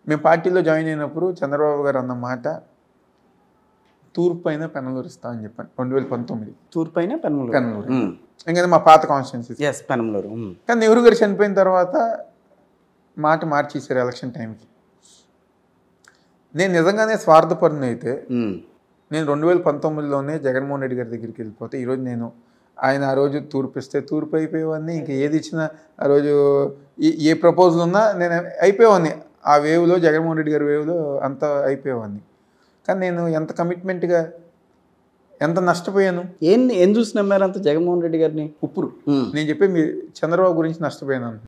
మేము పార్టీలో జాయిన్ అయినప్పుడు చంద్రబాబు గారు అన్న మాట తూర్పు అయినా పెనలూరు ఇస్తామని చెప్పాను రెండు వేల పంతొమ్మిది తూర్పు అయినా పెనమలూరు పెనలూరు ఇంకా మా పాత కాన్స్టిట్యున్సీ ఎస్ పెనమలూరు ఉమ్. కానీ నెహ్రూ గారు చనిపోయిన తర్వాత మాట మార్చేశారు ఎలక్షన్ టైంకి నేను నిజంగానే స్వార్థపరుని అయితే ఉమ్. నేను రెండు వేల పంతొమ్మిదిలోనే జగన్మోహన్ రెడ్డి గారి దగ్గరికి వెళ్ళిపోతే ఈరోజు నేను ఆయన ఆ రోజు తూర్పు ఇస్తే తూర్పు అయిపోయేవాడిని ఇంకా ఏది ఇచ్చినా ఆ రోజు ఏ- ఏ ప్రపోజల్ ఉన్నా నేను అయిపోయేవాడిని ఆ వేవ్లో జగన్మోహన్ రెడ్డి గారి వేవ్లో అంతా అయిపోయేవాడిని కానీ నేను ఎంత కమిట్మెంట్గా ఎంత నష్టపోయాను ఏం ఏం చూసి నమ్మారు అంత జగన్మోహన్ రెడ్డి గారిని ఇప్పుడు ఉమ్. నేను చెప్పే మీ చంద్రబాబు గురించి నష్టపోయాను